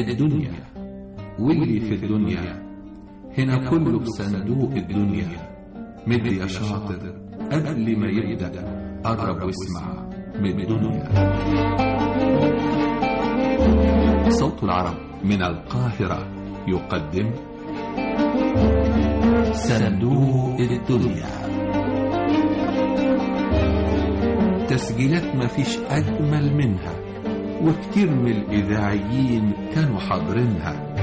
الدنيا واللي في الدنيا هنا كله بصندوق الدنيا مد يا شاطر قبل ما يبدأ قرب واسمع من الدنيا صوت العرب من القاهرة يقدم صندوق الدنيا تسجيلات مفيش أجمل منها وكتير من الإذاعيين كانوا حاضرينها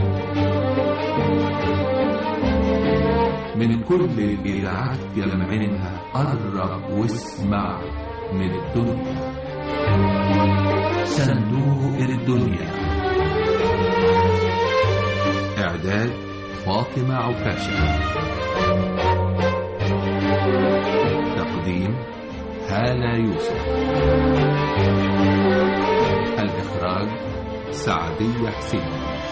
من كل الإذاعات يلمعينها قرب واسمع من الدنيا صندوق الدنيا إعداد فاطمة عكاشة تقديم هالة يوسف الإخراج سعدية حسين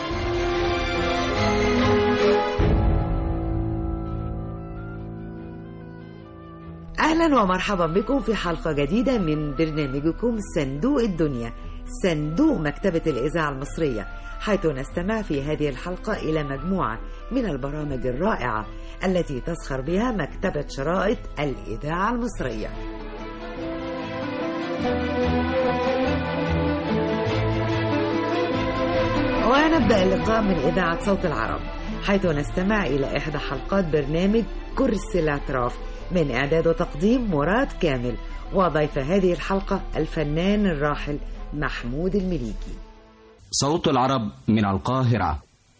أهلا ومرحبا بكم في حلقة جديدة من برنامجكم صندوق الدنيا صندوق مكتبة الإذاعة المصرية حيث نستمع في هذه الحلقة إلى مجموعة من البرامج الرائعة التي تسخر بها مكتبة شرائط الإذاعة المصرية ونبدأ اللقاء من إذاعة صوت العرب حيث نستمع إلى إحدى حلقات برنامج كرسي الاعتراف من إعداد وتقديم مراد كامل وضيف هذه الحلقة الفنان الراحل محمود المليكي صوت العرب من القاهرة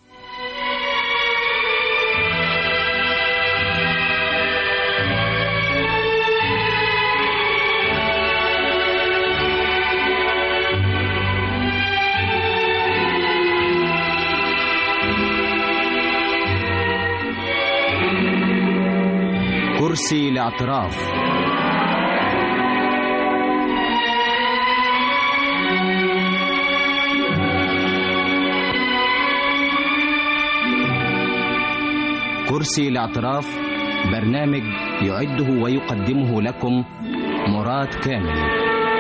كرسي الاعتراف كرسي الاعتراف برنامج يعده ويقدمه لكم مراد كامل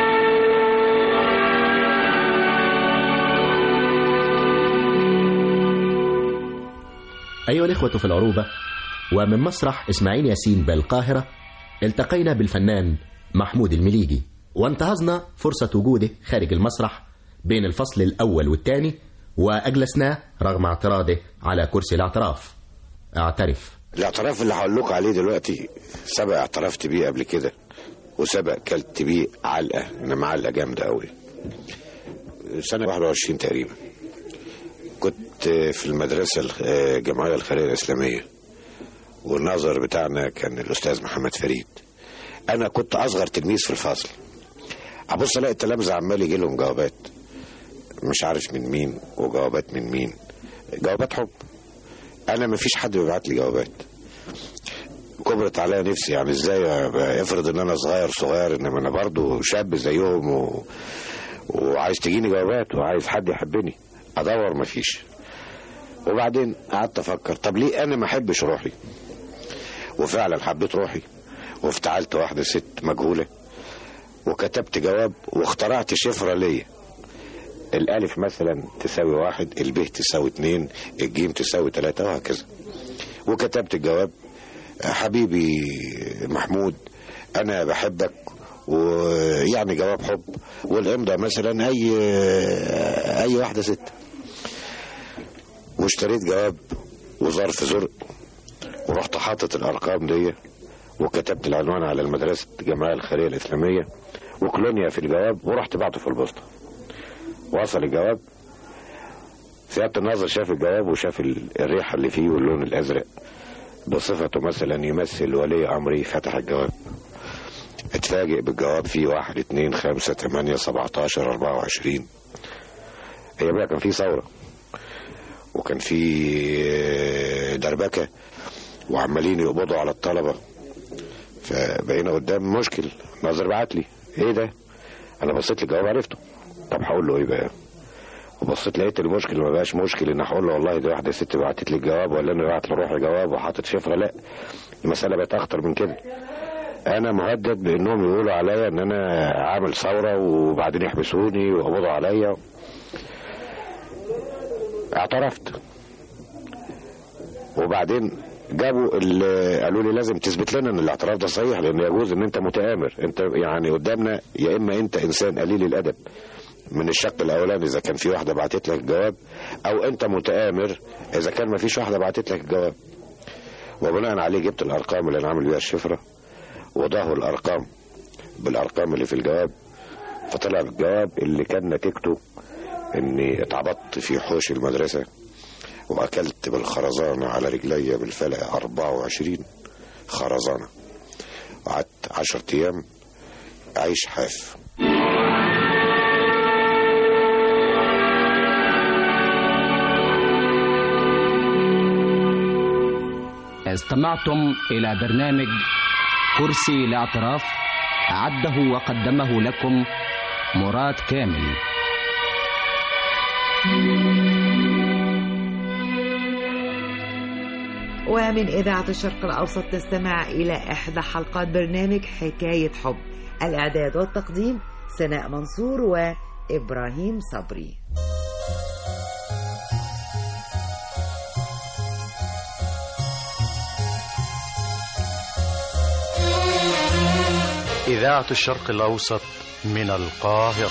أيها الإخوة في العروبة ومن مسرح إسماعيل ياسين بالقاهرة التقينا بالفنان محمود المليجي وانتهزنا فرصة وجوده خارج المسرح بين الفصل الأول والثاني وأجلسناه رغم اعتراضه على كرسي الاعتراف اعترف الاعتراف اللي هقول لكم عليه دلوقتي سبق اعترفت بيه قبل كده وسبق كلت بيه علقه انما علقه جامده قوي سنه 21 تقريبا كنت في المدرسه الجمعيه الخيريه الاسلاميه والناظر بتاعنا كان الاستاذ محمد فريد انا كنت اصغر تلميذ في الفصل ابص الاقي التلامذه عمال يجي لهم جوابات مش عارف من مين وجوابات من مين جوابات حب انا ما فيش حد بيبعت لي جوابات كبرت عليا نفسي يعني ازاي افرض ان انا صغير صغير انما انا برضو شاب زيهم و... وعايز تجيني جوابات وعايز حد يحبني ادور ما فيش وبعدين قعدت افكر طب ليه انا ما احبش روحي وفعلا حبيت روحي وافتعلت واحده ست مجهوله وكتبت جواب واخترعت شفره ليا الالف مثلا تساوي واحد الب تساوي اتنين الجيم تساوي تلاتة وهكذا وكتبت الجواب حبيبي محمود انا بحبك ويعني جواب حب والامضة مثلا اي اي واحدة ست واشتريت جواب وظرف زرق ورحت حاطط الارقام دي وكتبت العنوان على المدرسة الجمعية الخيرية الإسلامية وكلونيا في الجواب ورحت بعته في البوسطة وصل الجواب سيادة الناظر شاف الجواب وشاف الريحة اللي فيه واللون الأزرق بصفته مثلا يمثل ولي أمري فتح الجواب اتفاجئ بالجواب فيه واحد اتنين خمسة تمانية سبعتاشر أربعة وعشرين هي بقى كان فيه ثورة وكان فيه دربكة وعمالين يقبضوا على الطلبة فبقينا قدام مشكل ناظر بعت لي ايه ده انا بصيت للجواب عرفته طب هقول له ايه بقى وبصيت لقيت المشكل ما بقاش مشكل ان هقول له والله دي واحده ست بعتت لي الجواب ولا انا بعت لروحي جواب وحاطط شفره لا المساله بقت اخطر من كده انا مهدد بانهم يقولوا عليا ان انا عامل ثوره وبعدين يحبسوني ويقبضوا عليا اعترفت وبعدين جابوا اللي قالوا لي لازم تثبت لنا ان الاعتراف ده صحيح لان يجوز ان انت متآمر انت يعني قدامنا يا اما انت انسان قليل الادب من الشق الاولاني اذا كان في واحده بعتت لك الجواب او انت متآمر اذا كان ما فيش واحده بعتت لك الجواب وبناء عليه جبت الارقام اللي انا عامل بيها الشفره وضعوا الارقام بالارقام اللي في الجواب فطلع الجواب اللي كان نتيجته اني اتعبطت في حوش المدرسه واكلت بالخرزانه على رجلي بالفلق 24 خرزانه وقعدت 10 ايام اعيش حاف استمعتم إلى برنامج كرسي لاعتراف عده وقدمه لكم مراد كامل ومن إذاعة الشرق الأوسط تستمع إلى إحدى حلقات برنامج حكاية حب الإعداد والتقديم سناء منصور وإبراهيم صبري إذاعة الشرق الأوسط من القاهرة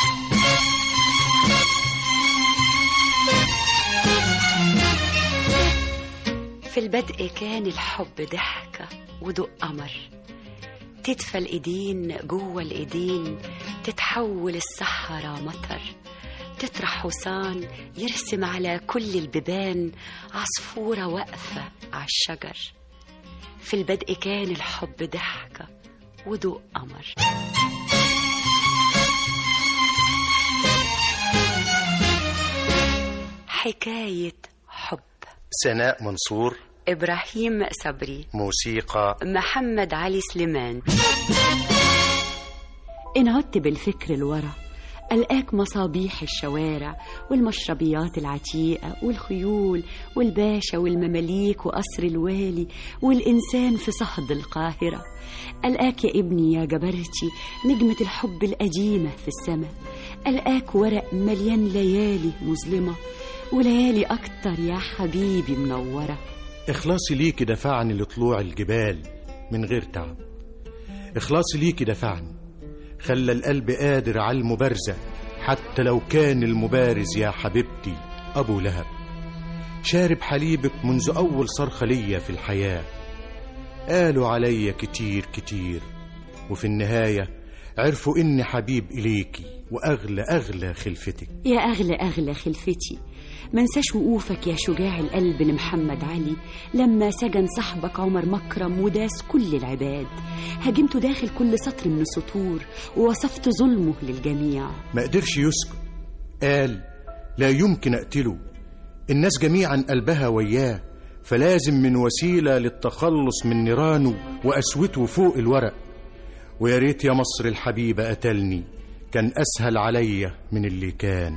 في البدء كان الحب ضحكة ودق قمر تدفى الإيدين جوه الإيدين تتحول الصحراء مطر تطرح حصان يرسم على كل البيبان عصفورة واقفة على الشجر في البدء كان الحب ضحكة وضوء قمر حكاية حب سناء منصور إبراهيم صبري موسيقى محمد علي سليمان إن عدت بالفكر لورا ألقاك مصابيح الشوارع والمشربيات العتيقة والخيول والباشا والمماليك وقصر الوالي والإنسان في صهد القاهرة ألقاك يا ابني يا جبرتي نجمة الحب القديمة في السماء ألقاك ورق مليان ليالي مظلمة وليالي أكتر يا حبيبي منورة إخلاصي ليكي دفعني لطلوع الجبال من غير تعب إخلاصي ليكي دفعني خلى القلب قادر على المبارزة حتى لو كان المبارز يا حبيبتي أبو لهب شارب حليبك منذ أول صرخة ليا في الحياة قالوا عليا كتير كتير وفي النهاية عرفوا إني حبيب إليكي وأغلى أغلى خلفتك يا أغلى أغلى خلفتي منساش وقوفك يا شجاع القلب لمحمد علي لما سجن صاحبك عمر مكرم وداس كل العباد هاجمته داخل كل سطر من السطور ووصفت ظلمه للجميع ما قدرش يسكت قال لا يمكن أقتله الناس جميعا قلبها وياه فلازم من وسيلة للتخلص من نيرانه وقسوته فوق الورق ويا ريت يا مصر الحبيبة قتلني كان أسهل عليا من اللي كان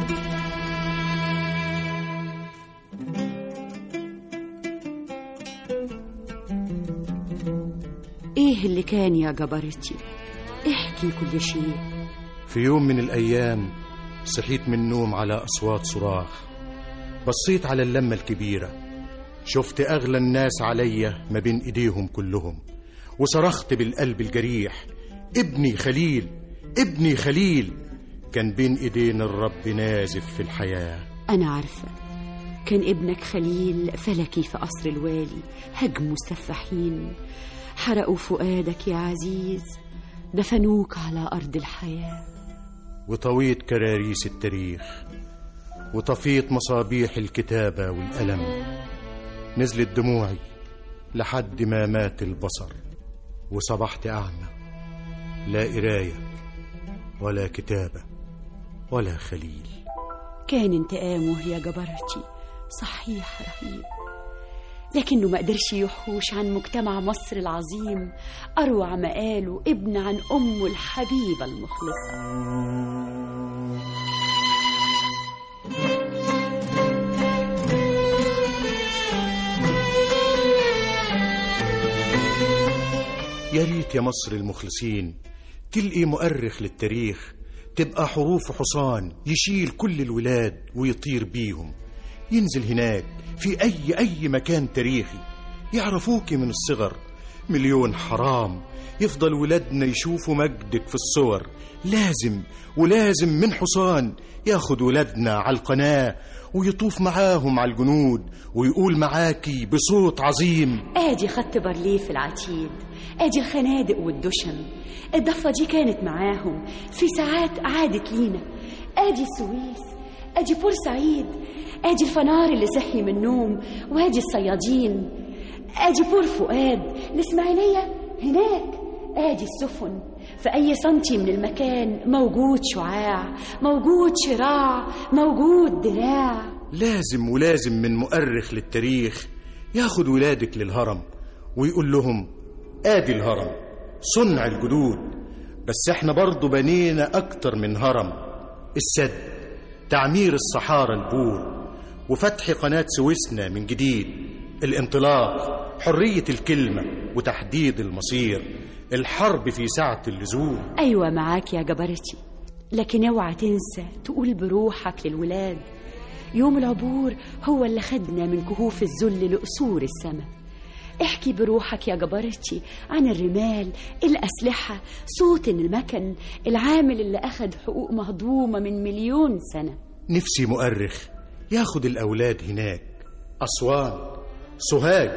إيه اللي كان يا جبرتي احكي كل شيء في يوم من الأيام صحيت من النوم على أصوات صراخ بصيت على اللمة الكبيرة شفت أغلى الناس عليا ما بين إيديهم كلهم وصرخت بالقلب الجريح ابني خليل ابني خليل كان بين إيدين الرب نازف في الحياة أنا عارفة كان ابنك خليل فلكي في قصر الوالي هجموا السفاحين حرقوا فؤادك يا عزيز دفنوك على أرض الحياة وطويت كراريس التاريخ وطفيت مصابيح الكتابة والألم نزلت دموعي لحد ما مات البصر وصبحت أعمى لا قراية ولا كتابة ولا خليل كان انتقامه يا جبرتي صحيح رهيب لكنه ما قدرش يحوش عن مجتمع مصر العظيم أروع ما قاله ابن عن أمه الحبيبة المخلصة يا ريت يا مصر المخلصين تلقي مؤرخ للتاريخ تبقى حروف حصان يشيل كل الولاد ويطير بيهم ينزل هناك في أي أي مكان تاريخي يعرفوك من الصغر مليون حرام يفضل ولادنا يشوفوا مجدك في الصور لازم ولازم من حصان ياخد ولادنا على القناة ويطوف معاهم على الجنود ويقول معاكي بصوت عظيم ادي خط بارليف العتيد ادي الخنادق والدشم الضفة دي كانت معاهم في ساعات عادت لينا ادي السويس ادي بورسعيد ادي الفنار اللي صحي من النوم وادي الصيادين ادي بور فؤاد الاسماعيلية هناك ادي السفن في اي سنتي من المكان موجود شعاع موجود شراع موجود دراع لازم ولازم من مؤرخ للتاريخ ياخد ولادك للهرم ويقول لهم ادي الهرم صنع الجدود بس احنا برضو بنينا اكتر من هرم السد تعمير الصحارى البور وفتح قناة سويسنا من جديد الانطلاق حرية الكلمة وتحديد المصير الحرب في ساعة اللزوم أيوة معاك يا جبرتي لكن اوعى تنسى تقول بروحك للولاد يوم العبور هو اللي خدنا من كهوف الذل لقصور السماء احكي بروحك يا جبرتي عن الرمال الأسلحة صوت المكن العامل اللي أخد حقوق مهضومة من مليون سنة نفسي مؤرخ ياخد الأولاد هناك أسوان سوهاج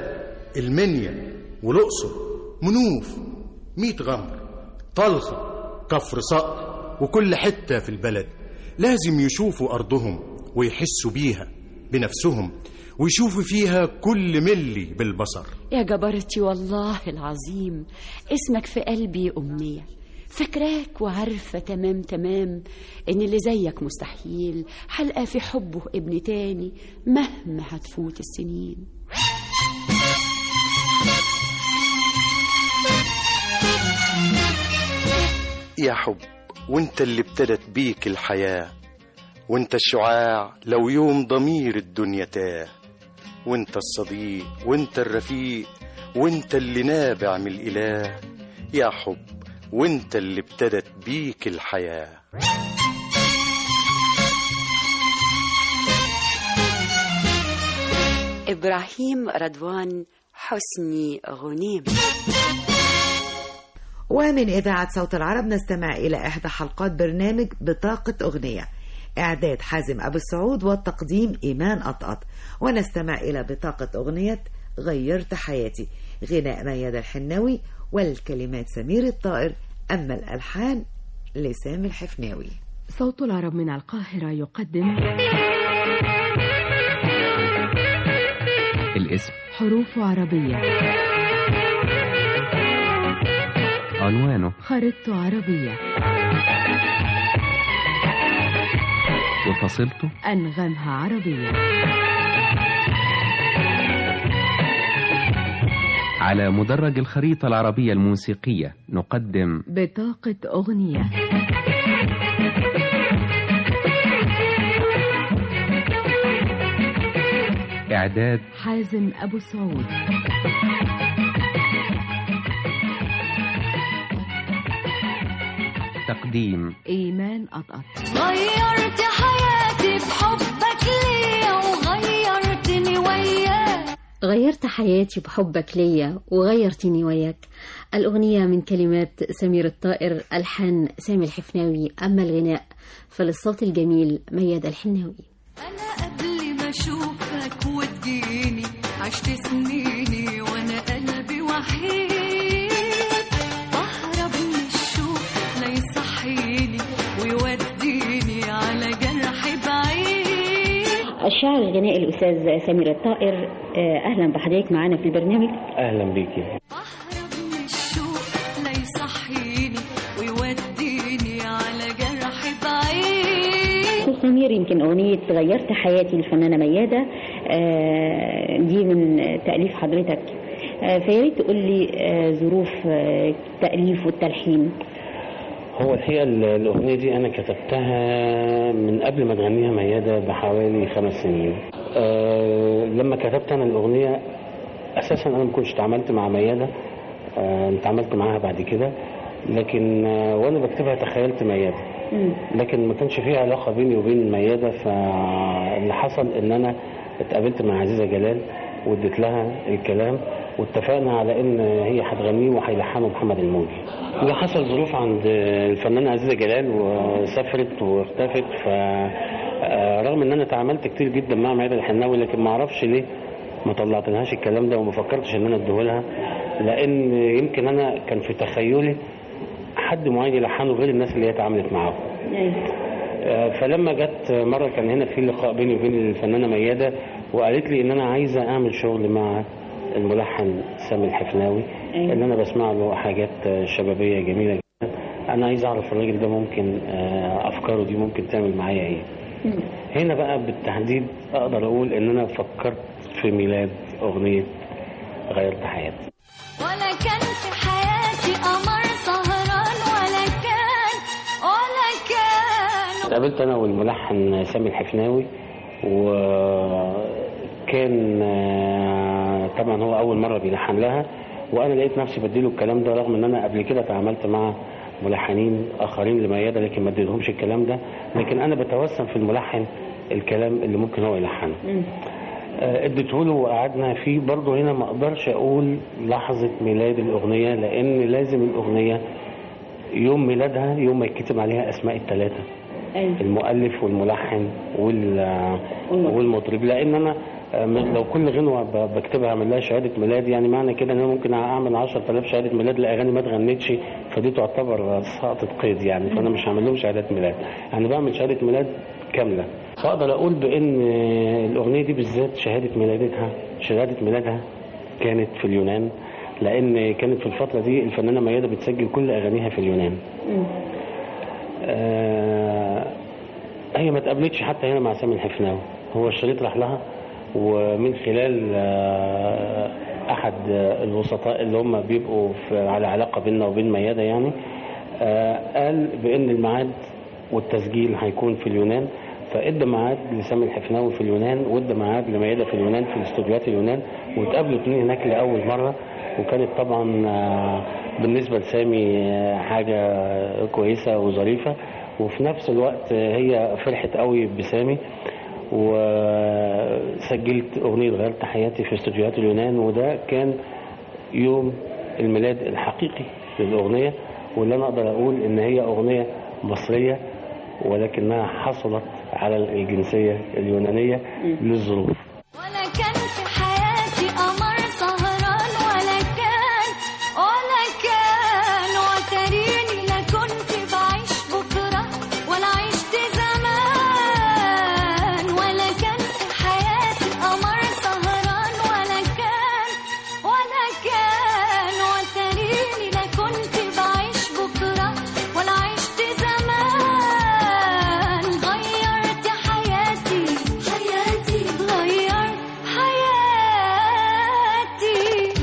المنيا والأقصر منوف ميت غمر طلخة كفر صقر وكل حتة في البلد لازم يشوفوا أرضهم ويحسوا بيها بنفسهم ويشوفوا فيها كل ملي بالبصر يا جبرتي والله العظيم اسمك في قلبي أمنية فاكراك وعارفة تمام تمام إن اللي زيك مستحيل حلقة في حبه ابن تاني مهما هتفوت السنين يا حب وانت اللي ابتدت بيك الحياة وانت الشعاع لو يوم ضمير الدنيا تاه وانت الصديق وانت الرفيق وانت اللي نابع من الإله يا حب وانت اللي ابتدت بيك الحياة إبراهيم رضوان حسني غنيم ومن إذاعة صوت العرب نستمع إلى إحدى حلقات برنامج بطاقة أغنية إعداد حازم أبو السعود والتقديم إيمان أطأط ونستمع إلى بطاقة أغنية غيرت حياتي غناء مياد الحناوي والكلمات سمير الطائر أما الألحان لسامي الحفناوي صوت العرب من القاهرة يقدم الاسم حروف عربية عنوانه خريطة عربية وفصيلته أنغامها عربية على مدرج الخريطة العربية الموسيقية نقدم بطاقة أغنية إعداد حازم أبو سعود تقديم إيمان أطأط غيرت حياتي بحبك ليا وغيرتني وياك غيرت حياتي بحبك ليا وغيرتني وياك الأغنية من كلمات سمير الطائر ألحان سامي الحفناوي أما الغناء فللصوت الجميل مياد الحناوي أنا قبل ما أشوفك وتجيني عشت سنيني وأنا قلبي وحيد بهرب من الشوق لا يصحيني ويوديني على جرح بعيد الشاعر الغنائي الأستاذ سمير الطائر آه، أهلا بحضرتك معنا في البرنامج اهلا بيكي بهرب من الشوق لا يصحيني ويوديني على جرح بعيد أستاذ سمير يمكن أغنية غيرت حياتي الفنانة ميادة آه، دي من تأليف حضرتك آه، فيا ريت تقول لي آه، ظروف آه، التأليف والتلحين هو الحقيقه ال- الاغنيه دي انا كتبتها من قبل ما تغنيها مياده بحوالي خمس سنين أه لما كتبت انا الاغنيه اساسا انا ما كنتش اتعاملت مع مياده أه اتعاملت معاها بعد كده لكن أه وانا بكتبها تخيلت مياده مم. لكن ما كانش فيه علاقه بيني وبين مياده فاللي حصل ان انا اتقابلت مع عزيزه جلال واديت لها الكلام واتفقنا على ان هي هتغنيه وهيلحنه محمد الموجي ده حصل ظروف عند الفنانه عزيزه جلال وسافرت واختفت ف آه، رغم ان انا تعاملت كتير جدا مع ميادة الحناوي لكن ما اعرفش ليه ما طلعتلهاش الكلام ده وما فكرتش ان انا اديهولها لان يمكن انا كان في تخيلي حد معين يلحنه غير الناس اللي هي اتعاملت معاهم آه، فلما جت مره كان هنا في لقاء بيني وبين الفنانه مياده وقالت لي ان انا عايزه اعمل شغل مع الملحن سامي الحفناوي أيوة. اللي انا بسمع له حاجات آه، شبابيه جميله جدا انا عايز اعرف الراجل ده ممكن آه، افكاره دي ممكن تعمل معايا ايه هنا بقى بالتحديد اقدر اقول ان انا فكرت في ميلاد اغنيه غيرت حياتي ولا كان في حياتي قمر سهران ولا كان ولا كان اتقابلت انا والملحن سامي الحفناوي وكان آه، طبعا هو اول مره بيلحن لها وانا لقيت نفسي بديله الكلام ده رغم ان انا قبل كده تعاملت مع ملحنين اخرين لميادة لكن ما اديتهمش الكلام ده لكن انا بتوسم في الملحن الكلام اللي ممكن هو يلحنه آه، اديته له وقعدنا فيه برضه هنا ما اقدرش اقول لحظه ميلاد الاغنيه لان لازم الاغنيه يوم ميلادها يوم ما يتكتب عليها اسماء الثلاثه المؤلف والملحن وال والمطرب لان انا آه، من- لو كل غنوه ب- بكتبها اعمل لها شهاده ميلاد يعني معنى كده ان انا ممكن اعمل 10000 شهاده ميلاد لاغاني ما اتغنتش فدي تعتبر سقطه قيد يعني فانا مش هعمل لهم شهادات ميلاد يعني بعمل شهاده ميلاد كامله فاقدر اقول بان آه، الاغنيه دي بالذات شهاده ميلادتها شهاده ميلادها كانت في اليونان لان كانت في الفتره دي الفنانه ميادة بتسجل كل اغانيها في اليونان آه، هي ما اتقابلتش حتى هنا مع سامي الحفناوي هو الشريط راح لها ومن خلال آه، احد آه، الوسطاء اللي هم بيبقوا في على علاقه بيننا وبين ميادة يعني آه، قال بان الميعاد والتسجيل هيكون في اليونان فادى ميعاد لسامي الحفناوي في اليونان وادى ميعاد لميادة في اليونان في استوديوهات اليونان واتقابلوا الاثنين هناك لاول مره وكانت طبعا آه، بالنسبه لسامي آه، حاجه كويسه وظريفه وفي نفس الوقت آه، هي فرحت قوي بسامي وسجلت اغنيه غيرت حياتي في استوديوهات اليونان وده كان يوم الميلاد الحقيقي للاغنيه واللي انا اقدر اقول ان هي اغنيه مصريه ولكنها حصلت على الجنسيه اليونانيه للظروف ولا كان في حياتي قمر سهران ولا كان ولا كان وتريني لا كنت بعيش بكرة ولا عشت زمان ولا كان في حياتي قمر سهران ولا كان ولا كان وتريني لا كنت بعيش بكرة ولا عشت زمان غيرت حياتي حياتي غير حياتي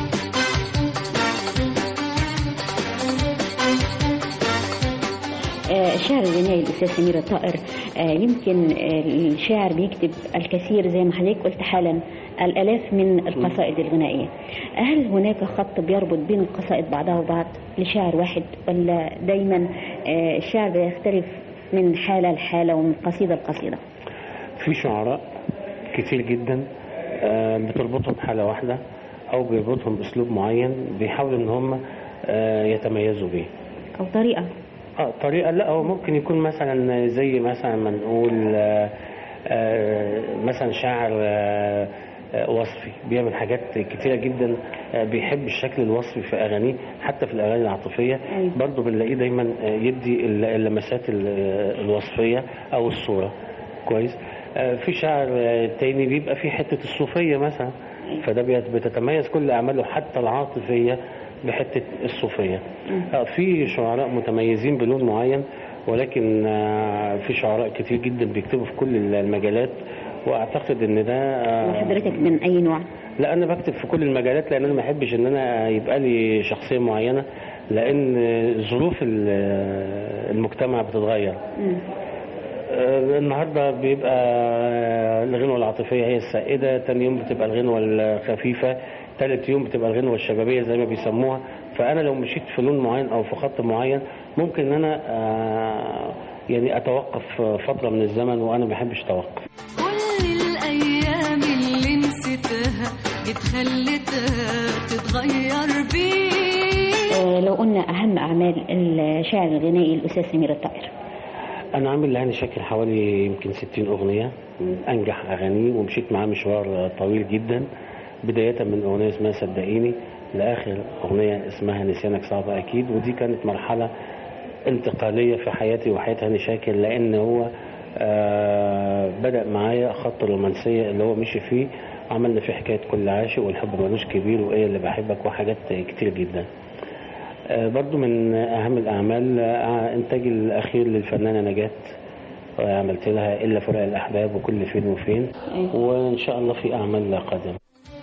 آه، الشاعر الغنائي الأستاذ سمير الطائر آه، يمكن آه، الشاعر بيكتب الكثير زي ما حضرتك قلت حالا الآلاف من القصائد الغنائية هل هناك خط بيربط بين القصائد بعضها وبعض لشاعر واحد ولا دايما آه، الشعر بيختلف من حالة لحالة ومن قصيدة لقصيدة في شعراء كتير جدا آه، بتربطهم حالة واحدة أو بيربطهم بأسلوب معين بيحاولوا إن هم آه، يتميزوا بيه أو طريقة اه طريقة لا هو ممكن يكون مثلا زي مثلا ما نقول آه، آه، مثلا شاعر آه، آه، وصفي بيعمل حاجات كتيرة جدا آه، بيحب الشكل الوصفي في أغانيه حتى في الأغاني العاطفية برضه بنلاقيه دايما آه، يدي الل- اللمسات ال- آه، الوصفية أو الصورة كويس آه، في شاعر آه، تاني بيبقى في حتة الصوفية مثلا فده بيت- بتتميز كل أعماله حتى العاطفية بحتة الصوفية آه، في شعراء متميزين بلون معين ولكن آه، في شعراء كتير جدا بيكتبوا في كل المجالات واعتقد ان ده آه، وحضرتك من أي نوع؟ لا انا بكتب في كل المجالات لان انا ما بحبش ان انا يبقى لي شخصيه معينه لان ظروف ال- المجتمع بتتغير آه، النهارده بيبقى الغنوه العاطفيه هي السائده تاني يوم بتبقى الغنوه الخفيفه تالت يوم بتبقى الغنوه الشبابيه زي ما بيسموها فانا لو مشيت في لون معين او في خط معين ممكن ان انا آه، يعني اتوقف فتره من الزمن وانا ما بحبش اتوقف كل الأيام اللي جيت خليتها تتغير بيك آه، لو قلنا أهم أعمال الشاعر الغنائي الأستاذ سمير الطائر انا عامل لهاني شاكر حوالي يمكن 60 اغنيه من انجح اغانيه ومشيت معاه مشوار طويل جدا بدايه من اغنيه اسمها صدقيني لاخر اغنيه اسمها نسيانك صعب اكيد ودي كانت مرحله انتقاليه في حياتي وحياه هاني شاكر لان هو آه بدا معايا خط الرومانسيه اللي هو مشي فيه عملنا فيه حكايه كل عاشق والحب ملوش كبير وايه اللي بحبك وحاجات كتير جدا آه، برضو من أهم الأعمال آه، إنتاجي الأخير للفنانة نجاة آه، عملت لها إلا فراق الأحباب وكل فين وفين وإن شاء الله في أعمال قادمة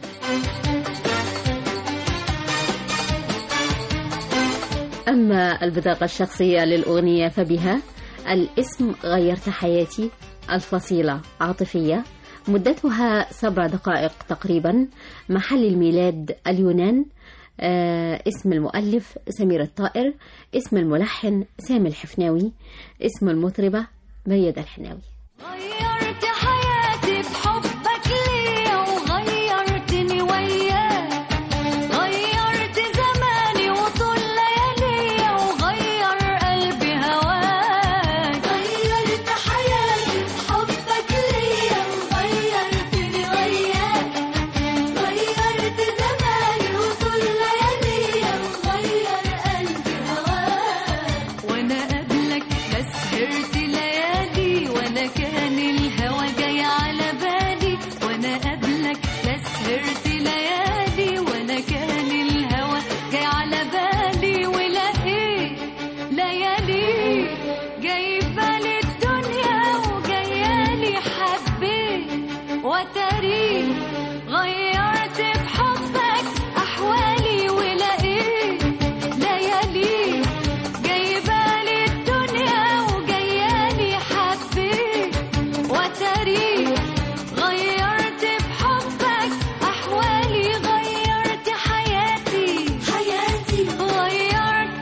أما البطاقة الشخصية للأغنية فبها الاسم غيرت حياتي الفصيلة عاطفية مدتها سبع دقائق تقريبا محل الميلاد اليونان آه اسم المؤلف سمير الطائر اسم الملحن سامي الحفناوي اسم المطربة ميادة الحناوي غيرت حياتي بحبك ليا وغيرتني وياك غيرت زماني وطول لياليا وغير قلبي هواك غيرت حياتي بحبك ليا وغيرتني وياك غيرت زماني وطول لياليا وغير قلبي هواك وانا قبلك لا سهرت ليالي ولا كان الهوى جاي على بالي وانا قبلك لا سهرت ليالي ولا كان الهوى جاي على بالي ولقيت ليالي جايبه للدنيا وجايالي حبيت وتاريخ غيرت بحبك احوالي ولقيت ليالي جايبه للدنيا وجايالي حبيت وتاريخ غيرت بحبك احوالي غيرت حياتي حياتي غيرت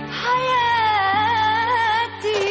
حياتي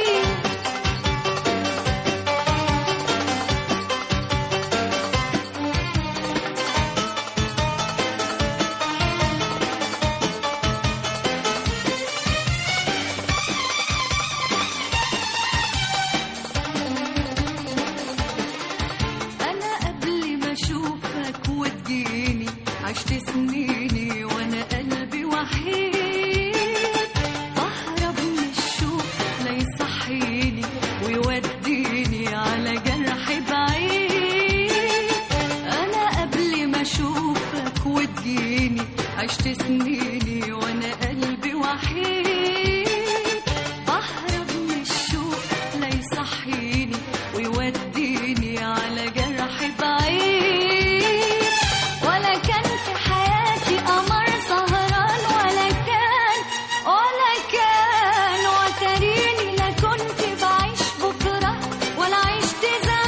أنا قبل ما أشوفك وتجيني عشت سنيني وأنا قلبي وحيد بهرب من الشوق لا يصحيني ويوديني على جرح بعيد أنا قبل ما أشوفك وتجيني عشت سنيني وأنا قلبي وحيد بهرب من الشوق لا يصحيني ويوديني على جرح بعيد ولا كان في حياتي قمر سهران ولا كان ولا كان وتريني لا كنت بعيش بكرة ولا عشت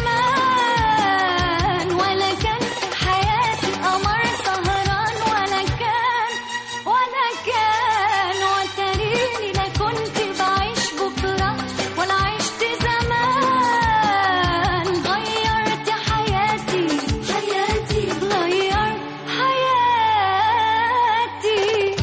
زمان ولا كان في حياتي قمر سهران ولا كان ولا كان وتريني لا كنت بعيش بكرة ولا عشت زمان غيرت حياتي حياتي غيرت حياتي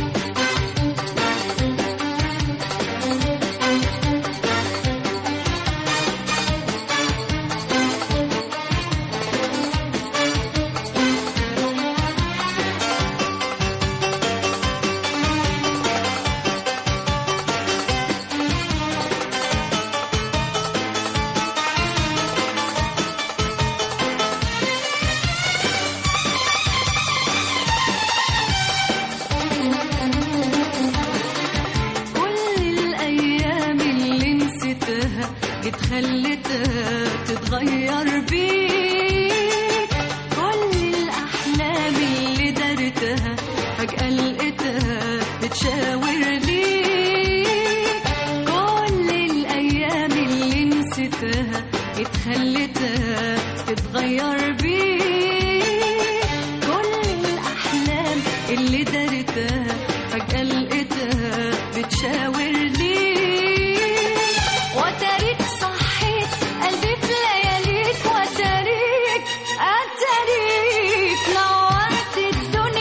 كل الأيام اللي نسيتها جيت خليتها تتغير بيك كل الأحلام اللي دارتها فجأة لقيتها بتشاور ليك كل الأيام اللي نسيتها جيت خليتها تتغير بيك كل الأحلام اللي دارتها فجأة لقيتها بتشاور ليك وتاريك صحيت قلبي في لياليك وتاريك أتاريك نورت الدنيا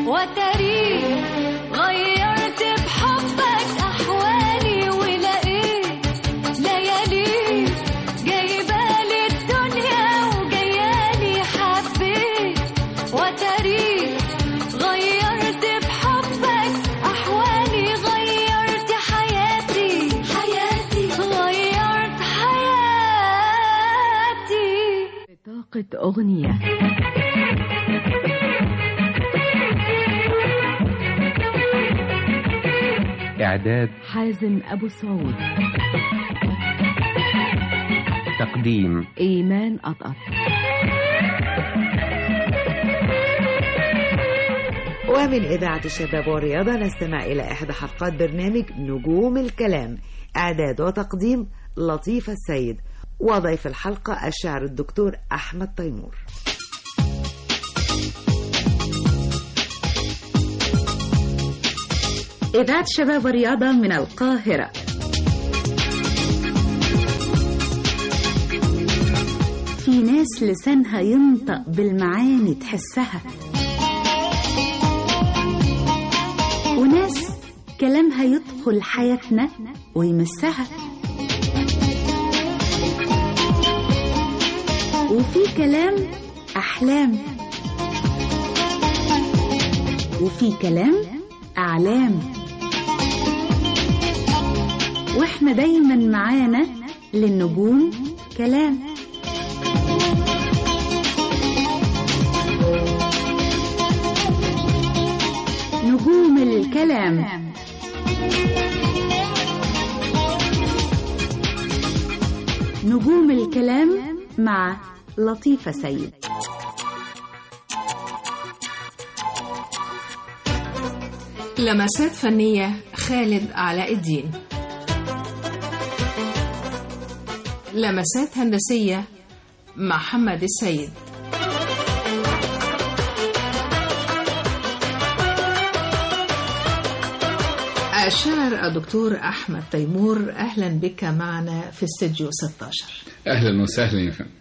وتريك غيرت بحبك أحوالي ولقيت ليالي جايبالي الدنيا وجايالي حبيت وتريك غيرت بحبك أحوالي غيرت حياتي حياتي غيرت حياتي بطاقة أغنية إعداد حازم أبو سعود تقديم إيمان أطأط ومن إذاعة الشباب والرياضة نستمع إلى إحدى حلقات برنامج نجوم الكلام إعداد وتقديم لطيفة السيد وضيف الحلقة الشاعر الدكتور أحمد تيمور إذاعة شباب ورياضة من القاهرة في ناس لسانها ينطق بالمعاني تحسها وناس كلامها يدخل حياتنا ويمسها وفي كلام أحلام وفي كلام أعلام واحنا دايما معانا للنجوم كلام نجوم الكلام نجوم الكلام مع لطيفة سيد لمسات فنية خالد علاء الدين لمسات هندسية محمد السيد الشاعر الدكتور أحمد تيمور أهلا بك معنا في استديو 16 اهلا وسهلا يا فندم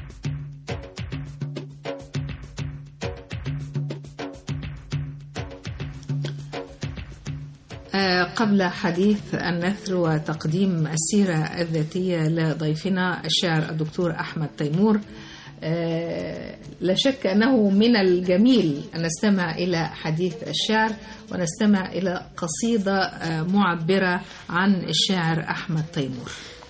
آه، قبل حديث النثر وتقديم السيرة الذاتية لضيفنا الشاعر الدكتور أحمد تيمور آه، لا شك أنه من الجميل أن نستمع إلى حديث الشعر ونستمع إلى قصيدة آه، معبرة عن الشاعر أحمد تيمور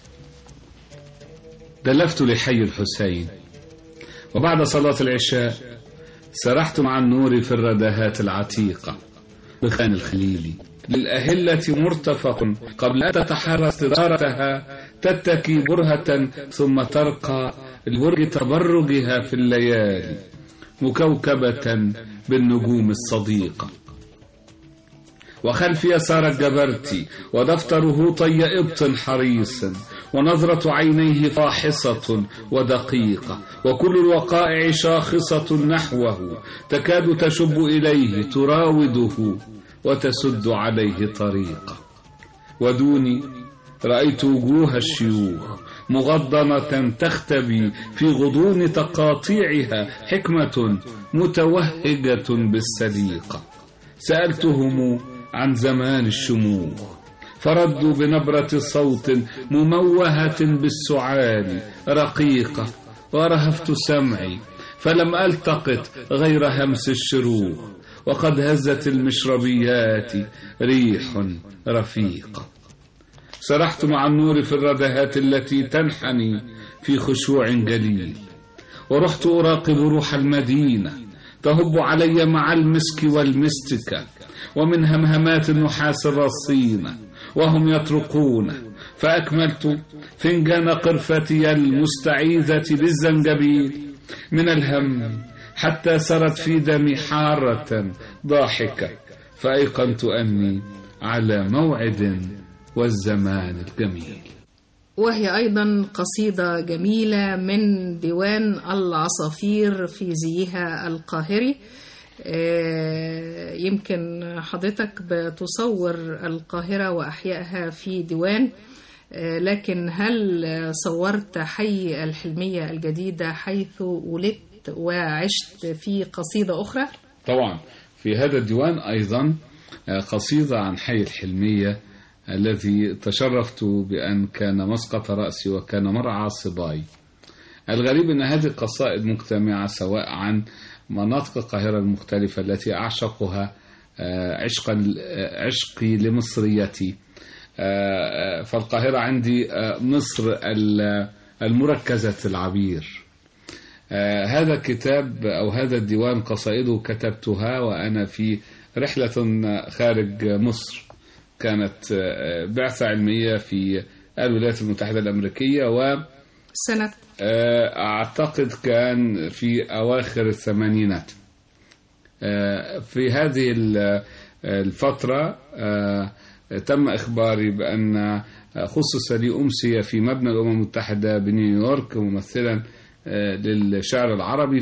دلفت لحي الحسين وبعد صلاة العشاء سرحت مع النور في الرداهات العتيقة بخان الخليلي للأهلة مرتفق قبل أن تتحرى استدارتها تتكي برهة ثم ترقى لبرج تبرجها في الليالي مكوكبة بالنجوم الصديقة وخلفي سار الجبرتي ودفتره طي إبط حريص ونظرة عينيه فاحصة ودقيقة وكل الوقائع شاخصة نحوه تكاد تشب إليه تراوده وتسد عليه طريقة ودوني رأيت وجوه الشيوخ مغضنة تختبي في غضون تقاطيعها حكمة متوهجة بالسليقة سألتهم عن زمان الشموخ فردوا بنبرة صوت مموهة بالسعال رقيقة ورهفت سمعي فلم ألتقط غير همس الشروق وقد هزت المشربيات ريح رفيقة سرحت مع النور في الردهات التي تنحني في خشوع جليل ورحت أراقب روح المدينة تهب علي مع المسك والمستكة ومن همهمات النحاس الرصينة وهم يطرقون فأكملت فنجان قرفتي المستعيذة بالزنجبيل من الهم حتى سرت في دمي حارة ضاحكة فأيقنت أني على موعد والزمان الجميل وهي أيضا قصيدة جميلة من ديوان العصافير في زيها القاهري آه، يمكن حضرتك بتصور القاهرة وأحيائها في ديوان آه، لكن هل صورت حي الحلمية الجديدة حيث ولدت وعشت في قصيدة أخرى؟ طبعا في هذا الديوان أيضا آه، قصيدة عن حي الحلمية الذي تشرفت بأن كان مسقط رأسي وكان مرعى صباي الغريب أن هذه القصائد مجتمعة سواء عن مناطق القاهرة المختلفة التي أعشقها آه، عشقا آه، عشقي لمصريتي آه، آه، فالقاهرة عندي آه، مصر ال- المركزة العبير آه، هذا الكتاب أو هذا الديوان قصائده كتبتها وأنا في رحلة خارج مصر كانت آه، بعثة علمية في الولايات المتحدة الأمريكية و سنة آه، أعتقد كان في أواخر الثمانينات آه، في هذه ال- الفترة آه، تم إخباري بأن خصص لي أمسية في مبنى الأمم المتحدة بنيويورك ممثلا آه، للشعر العربي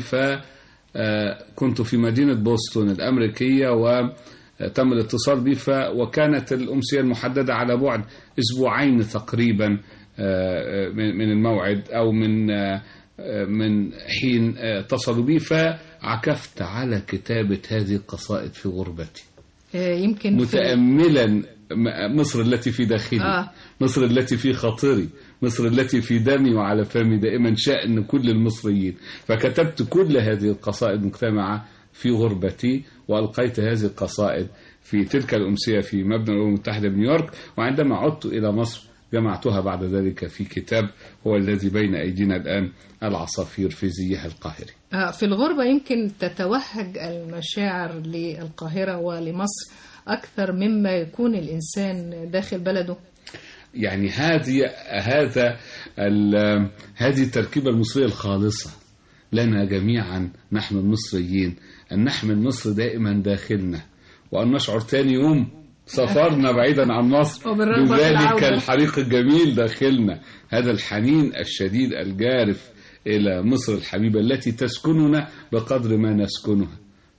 فكنت في مدينة بوسطن الأمريكية وتم الاتصال بي ف- وكانت الأمسية المحددة على بعد أسبوعين تقريبا آه، من من الموعد أو من آه، آه، من حين آه، اتصلوا بي فعكفت على كتابة هذه القصائد في غربتي آه، يمكن في- متأملا م- مصر التي في داخلي آه. مصر التي في خاطري مصر التي في دمي وعلى فمي دائما شأن كل المصريين فكتبت كل هذه القصائد مجتمعة في غربتي وألقيت هذه القصائد في تلك الأمسية في مبنى الأمم المتحدة بنيويورك وعندما عدت إلى مصر جمعتها بعد ذلك في كتاب هو الذي بين أيدينا الآن العصافير في زيها القاهري آه، في الغربة يمكن تتوهج المشاعر للقاهرة ولمصر أكثر مما يكون الإنسان داخل بلده يعني هذه هذا ال- هذه التركيبة المصرية الخالصة لنا جميعا نحن المصريين أن نحمل مصر دائما داخلنا وأن نشعر تاني يوم سفرنا بعيدا عن مصر وبالرغبة بذلك بالعودة. الحريق الجميل داخلنا هذا الحنين الشديد الجارف إلى مصر الحبيبة التي تسكننا بقدر ما نسكنها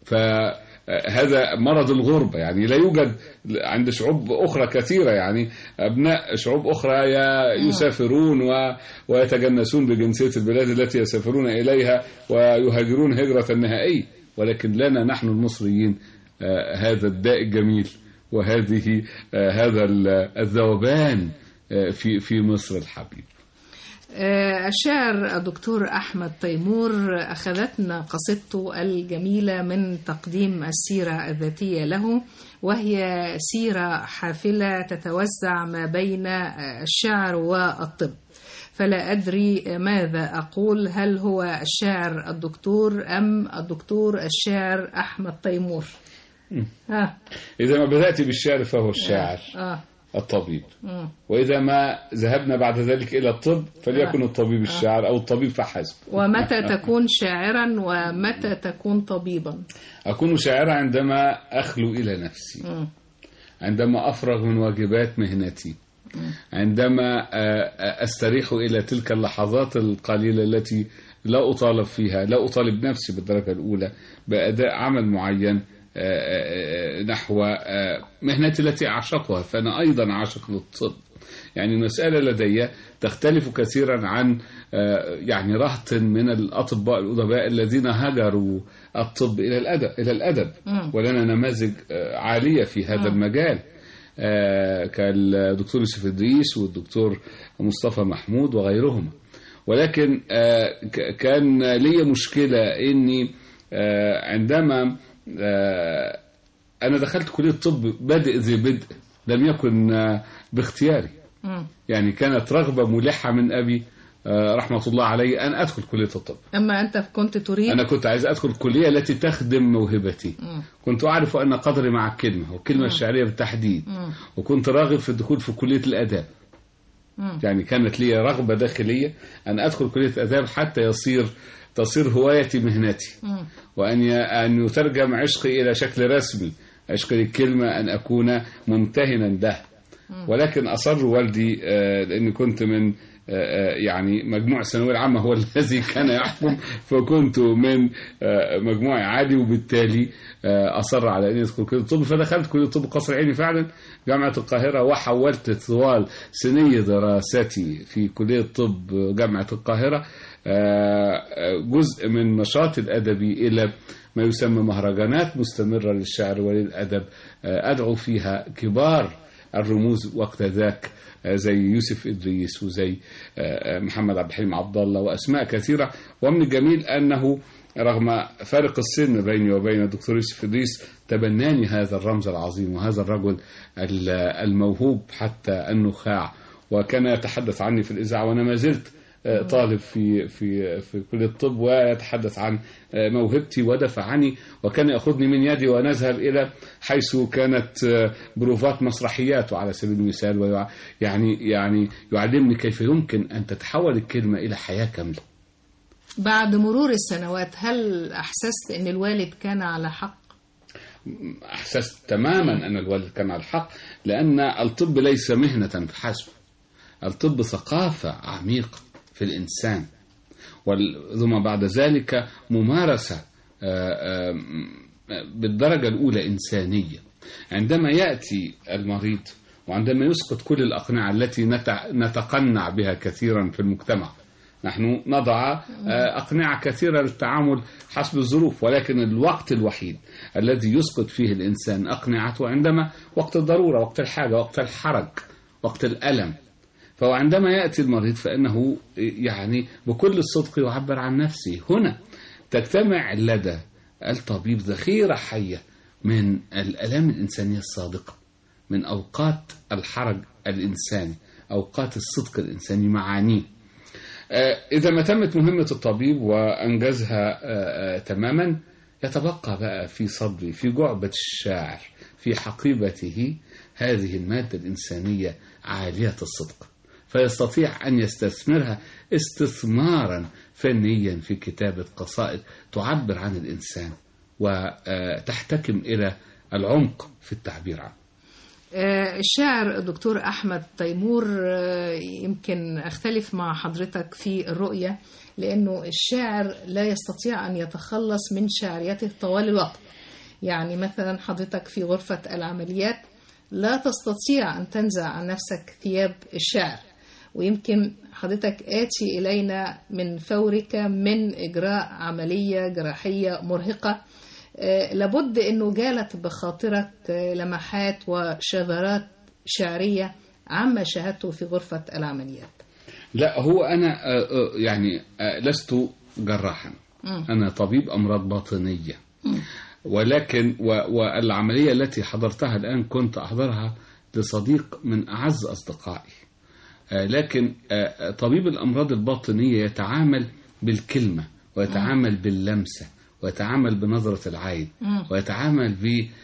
فهذا مرض الغربة يعني لا يوجد عند شعوب أخرى كثيرة يعني أبناء شعوب أخرى ي- يسافرون و- ويتجنسون بجنسية البلاد التي يسافرون إليها ويهاجرون هجرة نهائية ولكن لنا نحن المصريين آه، هذا الداء الجميل وهذه آه، هذا ال- الذوبان آه، في في مصر الحبيب آه، الشاعر الدكتور أحمد تيمور أخذتنا قصيدته الجميلة من تقديم السيرة الذاتية له وهي سيرة حافلة تتوزع ما بين آه، الشعر والطب فلا أدري ماذا أقول هل هو الشاعر الدكتور أم الدكتور الشاعر أحمد تيمور آه. إذا ما بدأت بالشعر فهو الشاعر آه. الطبيب مم. وإذا ما ذهبنا بعد ذلك إلى الطب فليكن آه. الطبيب الشاعر أو الطبيب فحسب ومتى تكون شاعرا ومتى تكون طبيبا أكون شاعرا عندما أخلو إلى نفسي مم. عندما أفرغ من واجبات مهنتي عندما آه، آه، أستريح إلى تلك اللحظات القليلة التي لا أطالب فيها لا أطالب نفسي بالدرجة الأولى بأداء عمل معين آه، آه، آه، نحو آه، مهنتي التي أعشقها فأنا أيضا عاشق للطب يعني المسألة لدي تختلف كثيرا عن آه، يعني رهط من الأطباء الأدباء الذين هجروا الطب إلى الأدب إلى الأدب مم. ولنا نماذج آه، عالية في هذا المجال آه، كالدكتور يوسف إدريس والدكتور مصطفى محمود وغيرهما ولكن آه، ك- كان لي مشكلة إني آه، عندما آه، أنا دخلت كلية الطب بادئ ذي بدء لم يكن آه، باختياري مم. يعني كانت رغبة ملحة من أبي آه، رحمة الله عليه أن أدخل كلية الطب أما أنت كنت تريد أنا كنت عايز أدخل الكلية التي تخدم موهبتي مم. كنت أعرف أن قدري مع الكلمة والكلمة الشعرية بالتحديد مم. وكنت راغب في الدخول في كلية الآداب مم. يعني كانت لي رغبة داخلية أن أدخل كلية آداب حتى يصير تصير هوايتي مهنتي مم. وأن ي- أن يترجم عشقي إلى شكل رسمي عشقي للكلمة أن أكون ممتهنا له ولكن أصر والدي آه، لأني كنت من آه، آه، يعني مجموع الثانوية العامة هو الذي كان يحكم فكنت من آه، مجموعي عالي وبالتالي آه، أصر على أن أدخل كلية الطب فدخلت كلية الطب قصر عيني فعلا جامعة القاهرة وحولت طوال سني دراستي في كلية الطب جامعة القاهرة آه، جزء من نشاط الأدبي إلى ما يسمى مهرجانات مستمرة للشعر وللأدب آه، أدعو فيها كبار الرموز وقت ذاك آه، زي يوسف إدريس وزي آه، محمد عبد الحليم عبد الله وأسماء كثيرة ومن الجميل أنه رغم فارق السن بيني وبين الدكتور يوسف إدريس تبناني هذا الرمز العظيم وهذا الرجل ال- الموهوب حتى النخاع وكان يتحدث عني في الإذاعة وأنا ما زلت آه، طالب في في في كلية الطب ويتحدث عن آه، موهبتي ودفعني وكان يأخذني من يدي ونذهب إلى حيث كانت آه، بروفات مسرحياته على سبيل المثال ويع- يعني يعني يعلمني كيف يمكن أن تتحول الكلمة إلى حياة كاملة بعد مرور السنوات هل أحسست أن الوالد كان على حق؟ أحسست تماما أن الوالد كان على الحق لأن الطب ليس مهنة فحسب الطب ثقافة عميقة في الإنسان وال- ثم بعد ذلك ممارسة آه، آه، بالدرجة الأولى إنسانية عندما يأتي المريض وعندما يسقط كل الأقنعة التي نت- نتقنع بها كثيرا في المجتمع نحن نضع آه، أقنعة كثيرة للتعامل حسب الظروف ولكن الوقت الوحيد الذي يسقط فيه الإنسان أقنعته عندما وقت الضرورة وقت الحاجة وقت الحرج وقت الألم فهو عندما يأتي المريض فإنه يعني بكل الصدق يعبر عن نفسه هنا تجتمع لدى الطبيب ذخيرة حية من الآلام الإنسانية الصادقة من أوقات الحرج الإنساني أوقات الصدق الإنساني معانيه آه، إذا ما تمت مهمة الطبيب وأنجزها آه، آه، تماما يتبقى بقى في صدري في جعبة الشاعر في حقيبته هذه المادة الإنسانية عالية الصدق فيستطيع أن يستثمرها استثمارا فنيا في كتابة قصائد تعبر عن الإنسان وتحتكم إلى العمق في التعبير عنه آه، الشاعر الدكتور أحمد تيمور آه، يمكن أختلف مع حضرتك في الرؤية لأنه الشاعر لا يستطيع أن يتخلص من شعريته طوال الوقت يعني مثلا حضرتك في غرفة العمليات لا تستطيع أن تنزع عن نفسك ثياب الشعر ويمكن حضرتك آتي إلينا من فورك من إجراء عملية جراحية مرهقة آه، لابد أنه جالت بخاطرك آه، لمحات وشذرات شعرية عما شاهدته في غرفة العمليات لا هو أنا آه، آه، يعني آه، لست جراحا مم. أنا طبيب أمراض باطنية ولكن و- والعملية التي حضرتها الآن كنت أحضرها لصديق من أعز أصدقائي آه، لكن آه، طبيب الأمراض الباطنية يتعامل بالكلمة ويتعامل باللمسة ويتعامل بنظرة العين مم. ويتعامل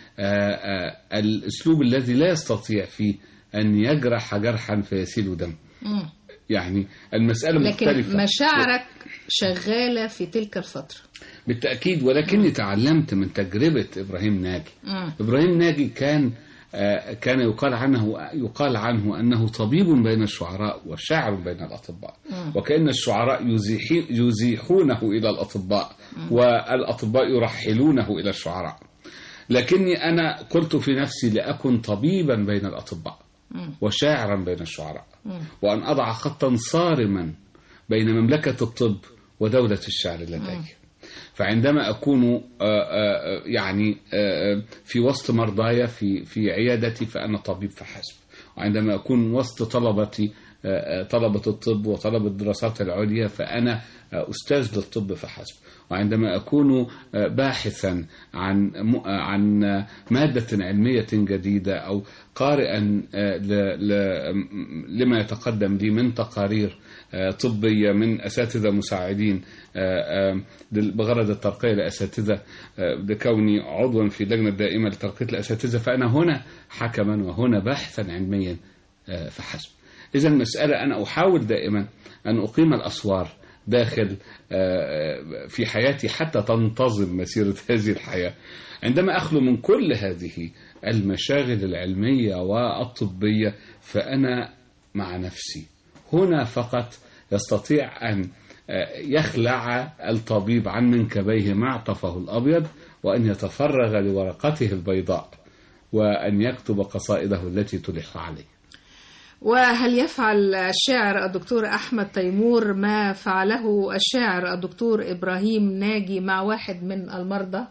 بالأسلوب الذي لا يستطيع فيه أن يجرح جرحا فيسيل دم مم. يعني المسألة لكن مختلفة مشاعرك شغالة في تلك الفترة بالتأكيد ولكني تعلمت من تجربة إبراهيم ناجي مم. إبراهيم ناجي كان آه، كان يقال عنه يقال عنه أنه طبيب بين الشعراء وشاعر بين الأطباء مم. وكأن الشعراء يزيحي- يزيحونه إلى الأطباء والأطباء يرحلونه إلى الشعراء لكني أنا قلت في نفسي لأكن طبيبا بين الأطباء مم. وشاعرا بين الشعراء مم. وأن أضع خطا صارما بين مملكة الطب ودولة الشعر لدي فعندما أكون آه، آه، يعني آه، في وسط مرضاي في في عيادتي فأنا طبيب فحسب وعندما أكون وسط طلبتي آه، آه، طلبة الطب وطلبة الدراسات العليا فأنا آه، أستاذ للطب فحسب وعندما أكون آه، باحثا عن م- آه، عن آه، مادة علمية جديدة أو قارئا آه، ل- ل- م- لما يتقدم لي من تقارير آه، طبية من أساتذة مساعدين آه، آه، لل- بغرض الترقية لأساتذة آه، لكوني عضوا في اللجنة الدائمة لترقية الأساتذة فأنا هنا حكما وهنا باحثا علميا آه، فحسب إذا المسألة أنا أحاول دائما أن أقيم الأسوار داخل آه، في حياتي حتى تنتظم مسيرة هذه الحياة عندما أخلو من كل هذه المشاغل العلمية والطبية فأنا مع نفسي هنا فقط يستطيع أن آه، يخلع الطبيب عن منكبيه معطفه الأبيض وأن يتفرغ لورقته البيضاء وأن يكتب قصائده التي تلح عليه وهل يفعل الشاعر الدكتور أحمد تيمور ما فعله الشاعر الدكتور إبراهيم ناجي مع واحد من المرضى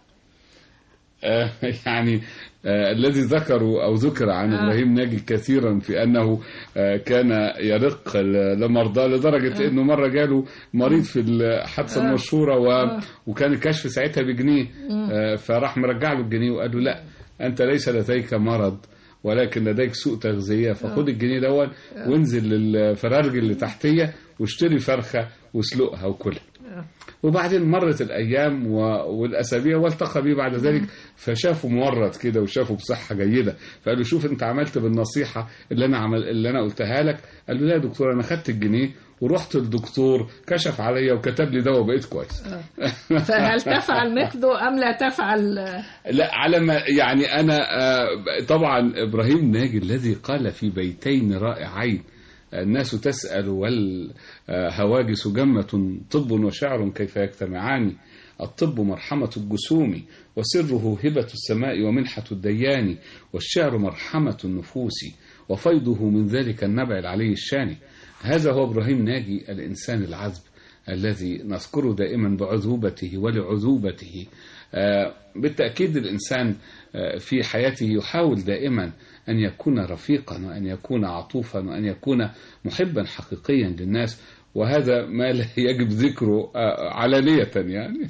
آه، يعني آه، الذي ذكروا أو ذكر عن آه. إبراهيم ناجي كثيرا في أنه آه، كان يرق ل- لمرضاه لدرجة آه. أنه مرة جاله مريض في الحادثة آه. المشهورة و... آه. وكان الكشف ساعتها بجنيه مم. آه، فراح مرجع له الجنيه وقال له لا أنت ليس لديك مرض ولكن لديك سوء تغذية فخد آه. الجنيه دون آه. وانزل للفرارج اللي تحتية واشتري فرخة واسلقها وكلها وبعدين مرت الايام و... والاسابيع والتقى بيه بعد ذلك فشافه مورط كده وشافه بصحه جيده فقال له شوف انت عملت بالنصيحه اللي انا عمل اللي انا قلتها لك قال له لا يا دكتور انا خدت الجنيه ورحت الدكتور كشف عليا وكتب لي دواء وبقيت كويس فهل تفعل مثله أم لا تفعل لا على ما يعني انا آه، طبعا ابراهيم ناجي الذي قال في بيتين رائعين الناس تسأل والهواجس جمة طب وشعر كيف يجتمعان الطب مرحمة الجسوم وسره هبة السماء ومنحة الديان والشعر مرحمة النفوس وفيضه من ذلك النبع العلي الشان هذا هو إبراهيم ناجي الإنسان العذب الذي نذكره دائما بعذوبته ولعذوبته آه، بالتأكيد الإنسان آه، في حياته يحاول دائما أن يكون رفيقا وأن يكون عطوفا وأن يكون محبا حقيقيا للناس وهذا ما لا يجب ذكره آه، علانية يعني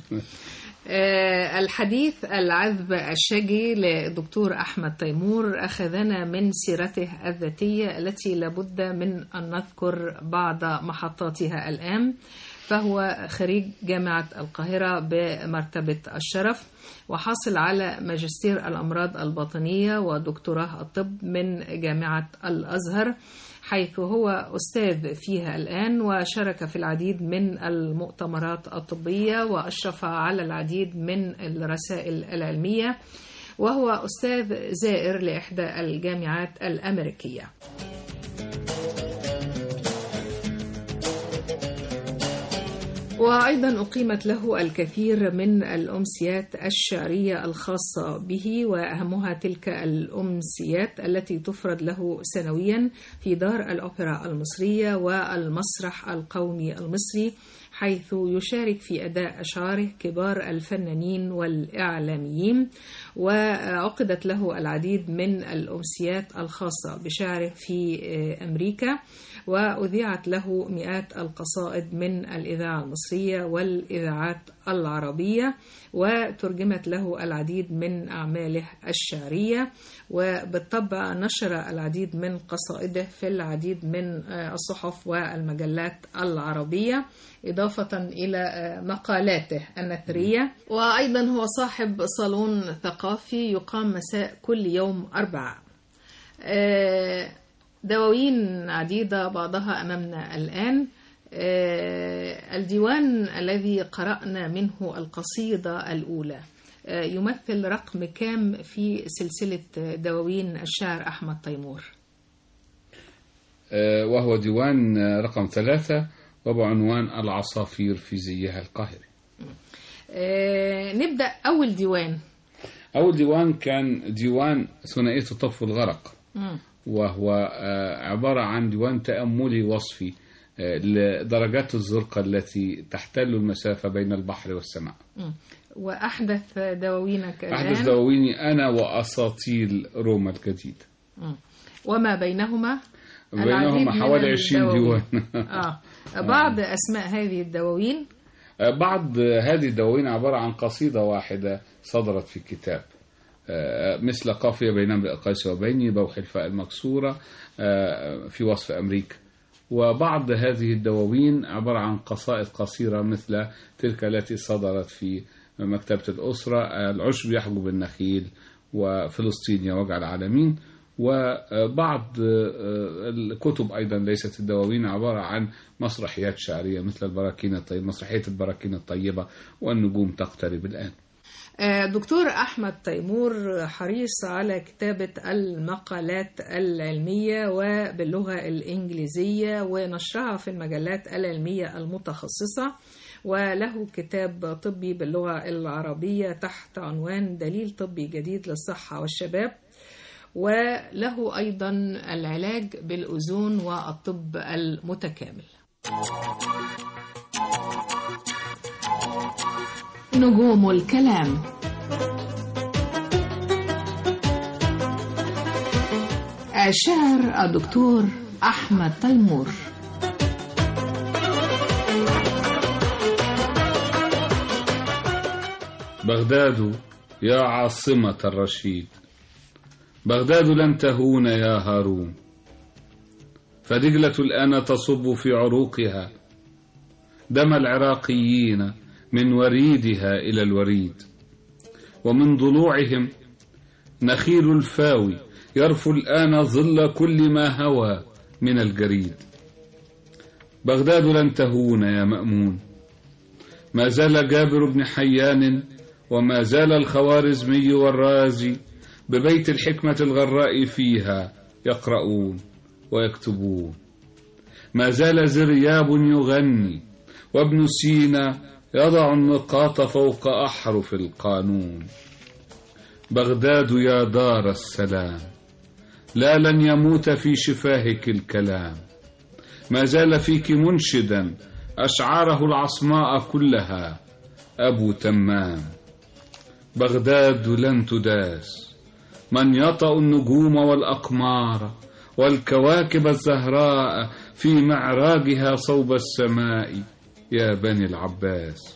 آه، الحديث العذب الشجي للدكتور أحمد تيمور أخذنا من سيرته الذاتية التي لابد من أن نذكر بعض محطاتها الآن فهو خريج جامعة القاهرة بمرتبة الشرف وحاصل على ماجستير الأمراض الباطنية ودكتوراه الطب من جامعة الأزهر حيث هو أستاذ فيها الآن وشارك في العديد من المؤتمرات الطبية وأشرف على العديد من الرسائل العلمية وهو أستاذ زائر لإحدى الجامعات الأمريكية وأيضا أقيمت له الكثير من الأمسيات الشعرية الخاصة به وأهمها تلك الأمسيات التي تفرد له سنويا في دار الأوبرا المصرية والمسرح القومي المصري حيث يشارك في أداء أشعاره كبار الفنانين والإعلاميين وعقدت له العديد من الأمسيات الخاصة بشعره في أمريكا وأذيعت له مئات القصائد من الإذاعة المصرية والإذاعات العربية وترجمت له العديد من أعماله الشعرية وبالطبع نشر العديد من قصائده في العديد من الصحف والمجلات العربية إضافة إلى مقالاته النثرية وأيضا هو صاحب صالون ثقافي يقام مساء كل يوم أربعاء دواوين عديدة بعضها أمامنا الآن الديوان الذي قرأنا منه القصيدة الأولى يمثل رقم كام في سلسلة دواوين الشاعر أحمد تيمور وهو ديوان رقم ثلاثة وبعنوان العصافير في زيها القاهري نبدأ أول ديوان أول ديوان كان ديوان ثنائية الطف والغرق وهو عبارة عن ديوان تأملي وصفي لدرجات الزرقة التي تحتل المسافة بين البحر والسماء وأحدث دواوينك الآن أحدث دواويني أنا وأساطيل روما الجديد وما بينهما بينهما حوالي 20 ديوان آه. بعض أسماء هذه الدواوين بعض هذه الدواوين عبارة عن قصيدة واحدة صدرت في كتاب مثل قافية بين قيس وبيني بوح الفاء المكسورة في وصف أمريكا وبعض هذه الدواوين عبارة عن قصائد قصيرة مثل تلك التي صدرت في مكتبة الأسرة العشب يحجب النخيل وفلسطين يا وجع العالمين وبعض الكتب أيضا ليست الدواوين عبارة عن مسرحيات شعرية مثل البراكين الطيبة مسرحية البراكين الطيبة والنجوم تقترب الآن دكتور أحمد تيمور حريص على كتابة المقالات العلمية وباللغة الإنجليزية ونشرها في المجلات العلمية المتخصصة وله كتاب طبي باللغة العربية تحت عنوان دليل طبي جديد للصحة والشباب وله أيضا العلاج بالأذون والطب المتكامل نجوم الكلام الشاعر الدكتور أحمد تيمور بغداد يا عاصمة الرشيد بغداد لن تهون يا هارون فدجلة الآن تصب في عروقها دم العراقيين من وريدها إلى الوريد ومن ضلوعهم نخيل الفاوي يرفو الآن ظل كل ما هوى من الجريد بغداد لن تهون يا مأمون ما زال جابر بن حيان وما زال الخوارزمي والرازي ببيت الحكمة الغراء فيها يقرؤون ويكتبون ما زال زرياب يغني وابن سينا يضع النقاط فوق أحرف القانون بغداد يا دار السلام لا لن يموت في شفاهك الكلام ما زال فيك منشدا أشعاره العصماء كلها أبو تمام بغداد لن تداس من يطأ النجوم والأقمار والكواكب الزهراء في معراجها صوب السماء يا بني العباس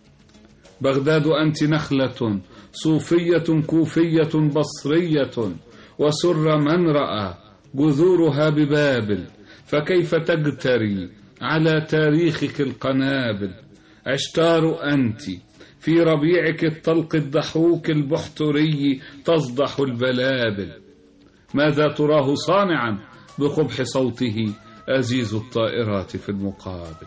بغداد أنت نخلة صوفية كوفية بصرية وسر من رأى جذورها ببابل فكيف تجتري على تاريخك القنابل عشتار أنت في ربيعك الطلق الضحوك البحتري تصدح البلابل ماذا تراه صانعا بقبح صوته أزيز الطائرات في المقابل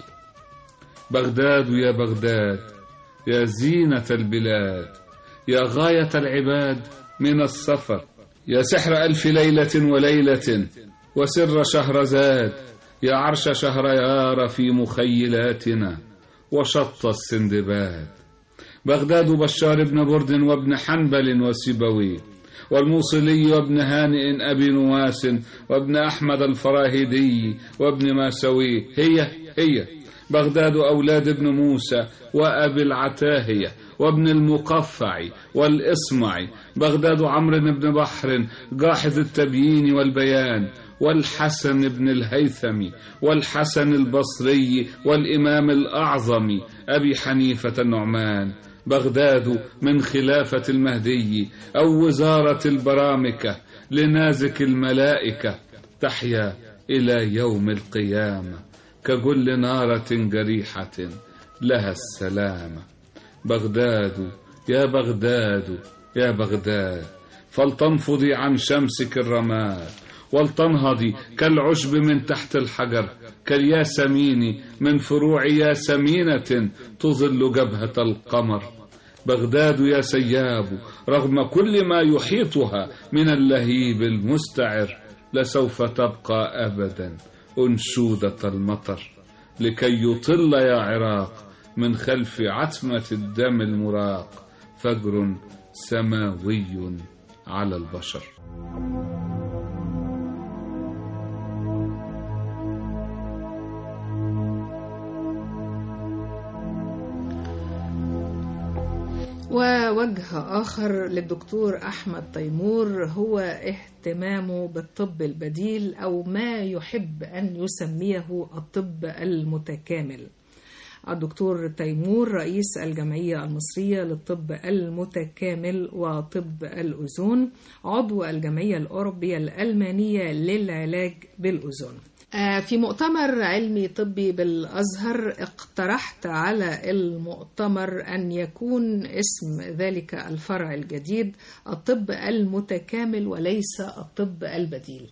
بغداد يا بغداد يا زينة البلاد يا غاية العباد من السفر يا سحر ألف ليلة وليلة وسر شهرزاد يا عرش شهريار في مخيلاتنا وشط السندباد بغداد بشار بن برد وابن حنبل وسيبوي والموصلي وابن هانئ أبي نواس وابن أحمد الفراهيدي وابن ماسوي هي هي بغداد أولاد ابن موسى وأبي العتاهية وابن المقفع والإصمع بغداد عمرو بن بحر جاحظ التبيين والبيان والحسن بن الهيثم والحسن البصري والإمام الأعظم أبي حنيفة النعمان بغداد من خلافة المهدي أو وزارة البرامكة لنازك الملائكة تحيا إلى يوم القيامة ككل نارة جريحة لها السلامة بغداد يا بغداد يا بغداد فلتنفضي عن شمسك الرماد ولتنهضي كالعشب من تحت الحجر كالياسمين من فروع ياسمينة تظل جبهة القمر بغداد يا سياب رغم كل ما يحيطها من اللهيب المستعر لسوف تبقى أبدا أنشودة المطر لكي يطل يا عراق من خلف عتمة الدم المراق فجر سماوي على البشر ووجه آخر للدكتور أحمد تيمور هو اهتمامه بالطب البديل أو ما يحب أن يسميه الطب المتكامل الدكتور تيمور رئيس الجمعية المصرية للطب المتكامل وطب الأذون عضو الجمعية الأوروبية الألمانية للعلاج بالأذون في مؤتمر علمي طبي بالأزهر اقترحت على المؤتمر أن يكون اسم ذلك الفرع الجديد الطب المتكامل وليس الطب البديل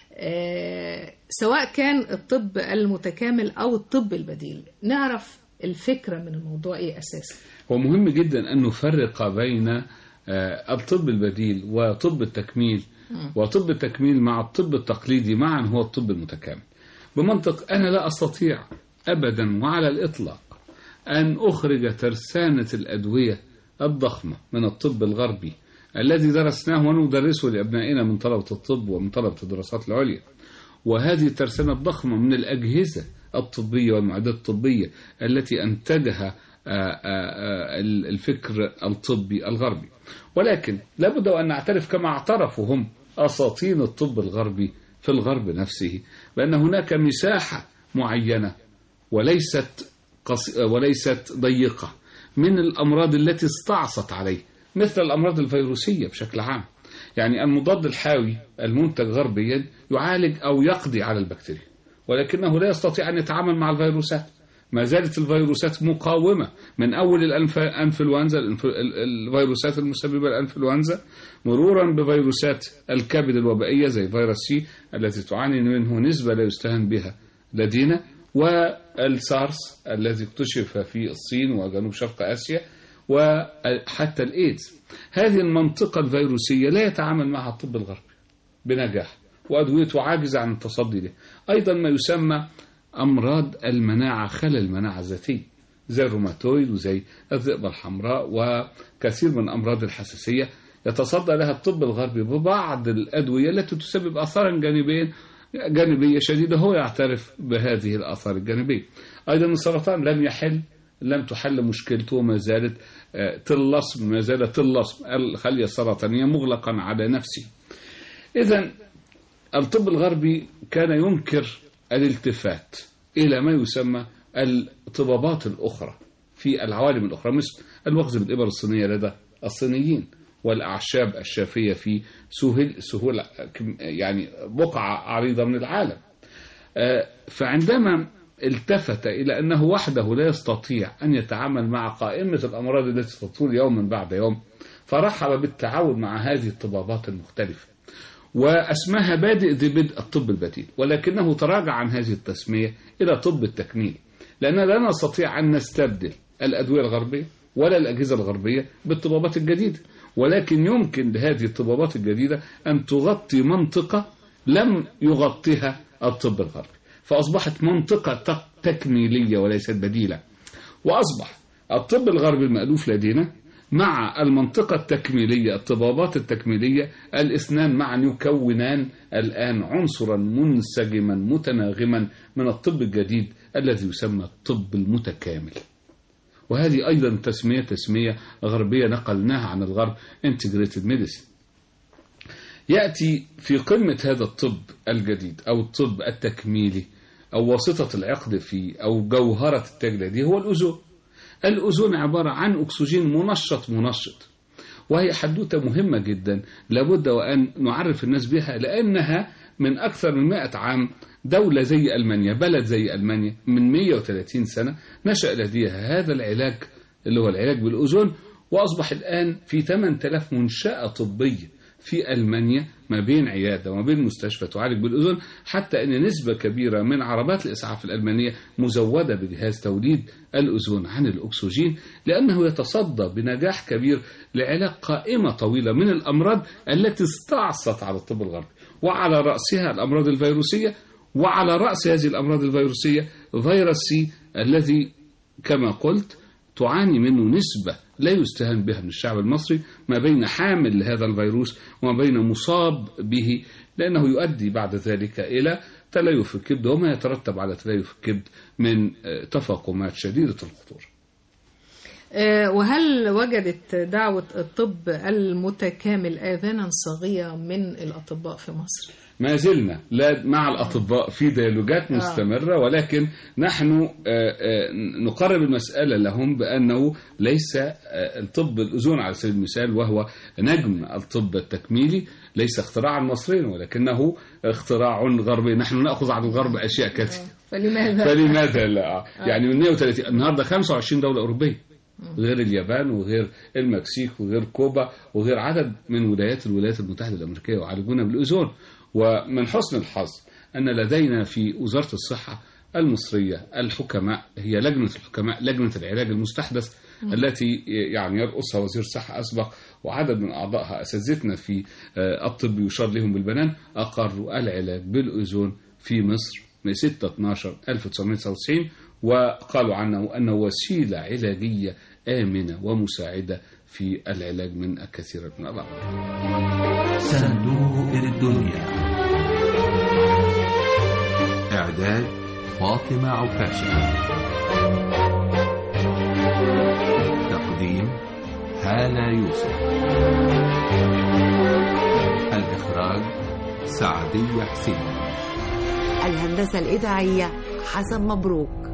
سواء كان الطب المتكامل أو الطب البديل نعرف الفكرة من الموضوع إيه أساسا هو مهم جدا أن نفرق بين الطب البديل وطب التكميل وطب التكميل مع الطب التقليدي معا هو الطب المتكامل بمنطق أنا لا أستطيع أبدا وعلى الإطلاق أن أخرج ترسانة الأدوية الضخمة من الطب الغربي الذي درسناه وندرسه لأبنائنا من طلبة الطب ومن طلبة الدراسات العليا وهذه الترسانة الضخمة من الأجهزة الطبية والمعدات الطبية التي أنتجها آه، آه، آه، الفكر الطبي الغربي ولكن لابد أن نعترف كما اعترفوا هم أساطين الطب الغربي في الغرب نفسه بأن هناك مساحة معينة وليست قص... وليست ضيقة من الأمراض التي استعصت عليه مثل الأمراض الفيروسية بشكل عام يعني المضاد الحيوي المنتج غربيا يعالج أو يقضي على البكتيريا ولكنه لا يستطيع أن يتعامل مع الفيروسات ما زالت الفيروسات مقاومة من أول الأنفلونزا الفيروسات المسببة للأنفلونزا مرورا بفيروسات الكبد الوبائية زي فيروس سي التي تعاني منه نسبة لا يستهان بها لدينا والسارس الذي اكتشف في الصين وجنوب شرق آسيا وحتى الإيدز هذه المنطقة الفيروسية لا يتعامل معها الطب الغربي بنجاح وأدويته عاجزة عن التصدي له أيضا ما يسمى أمراض المناعة خلل المناعة الذاتية زي الروماتويد وزي الذئبة الحمراء وكثير من أمراض الحساسية يتصدى لها الطب الغربي ببعض الأدوية التي تسبب آثارا جانبيا جانبية شديدة هو يعترف بهذه الآثار الجانبية أيضا السرطان لم يحل لم تحل مشكلته وما زالت تلصم ما زالت تلصم الخلية السرطانية مغلقا على نفسه إذا الطب الغربي كان ينكر الالتفات إلى ما يسمى الطبابات الأخرى في العوالم الأخرى مثل الوخز بالإبر الصينية لدى الصينيين والأعشاب الشافية في سهل سهولة يعني بقعة عريضة من العالم فعندما التفت إلى أنه وحده لا يستطيع أن يتعامل مع قائمة الأمراض التي تطول يوما بعد يوم فرحب بالتعاون مع هذه الطبابات المختلفة وأسماها بادئ ذي بدء الطب البديل ولكنه تراجع عن هذه التسمية إلى طب التكميل لأننا لا نستطيع أن نستبدل الأدوية الغربية ولا الأجهزة الغربية بالطبابات الجديدة ولكن يمكن لهذه الطبابات الجديدة أن تغطي منطقة لم يغطيها الطب الغربي فأصبحت منطقة تكميلية وليست بديلة وأصبح الطب الغربي المألوف لدينا مع المنطقة التكميلية الطبابات التكميلية الاثنان معا يكونان الآن عنصرا منسجما متناغما من الطب الجديد الذي يسمى الطب المتكامل وهذه أيضا تسمية تسمية غربية نقلناها عن الغرب integrated medicine يأتي في قمة هذا الطب الجديد أو الطب التكميلي أو واسطة العقد فيه أو جوهرة التجلة دي هو الأوزون الأوزون عبارة عن أكسجين منشط منشط وهي حدوتة مهمة جدا لابد وأن نعرف الناس بها لأنها من أكثر من 100 عام دولة زي ألمانيا بلد زي ألمانيا من 130 سنة نشأ لديها هذا العلاج اللي هو العلاج بالأوزون وأصبح الآن في 8000 منشأة طبية في ألمانيا ما بين عيادة وما بين مستشفى تعالج بالأذن حتى أن نسبة كبيرة من عربات الإسعاف الألمانية مزودة بجهاز توليد الأذن عن الأكسجين لأنه يتصدى بنجاح كبير لعلاج قائمة طويلة من الأمراض التي استعصت على الطب الغربي وعلى رأسها الأمراض الفيروسية وعلى رأس هذه الأمراض الفيروسية فيروس سي الذي كما قلت تعاني منه نسبة لا يستهان بها من الشعب المصري ما بين حامل لهذا الفيروس وما بين مصاب به لأنه يؤدي بعد ذلك إلى تليف الكبد وما يترتب على تليف الكبد من تفاقمات شديدة الخطورة وهل وجدت دعوة الطب المتكامل آذانا صاغية من الأطباء في مصر؟ ما زلنا لا مع الأطباء في ديالوجات مستمرة ولكن نحن نقرب المسألة لهم بأنه ليس الطب الأذون على سبيل المثال وهو نجم الطب التكميلي ليس اختراعا مصريا ولكنه اختراع غربي نحن نأخذ عن الغرب أشياء كثيرة فلماذا؟ فلماذا لا يعني من 130 النهاردة 25 دولة أوروبية غير اليابان وغير المكسيك وغير كوبا وغير عدد من ولايات الولايات المتحدة الأمريكية يعالجون بالأذون ومن حسن الحظ أن لدينا في وزارة الصحة المصرية الحكماء هي لجنة الحكماء لجنة العلاج المستحدث م. التي يعني يرأسها وزير الصحة أسبق وعدد من أعضائها أساتذتنا في الطب يشار لهم بالبنان أقروا العلاج بالأذون في مصر من 6 12 1999 وقالوا عنه أنه وسيلة علاجية آمنة ومساعدة في العلاج من الكثير من الأمراض صندوق الدنيا إعداد فاطمة عكاشة تقديم هالة يوسف الإخراج سعدية حسين الهندسة الإذاعية حسن مبروك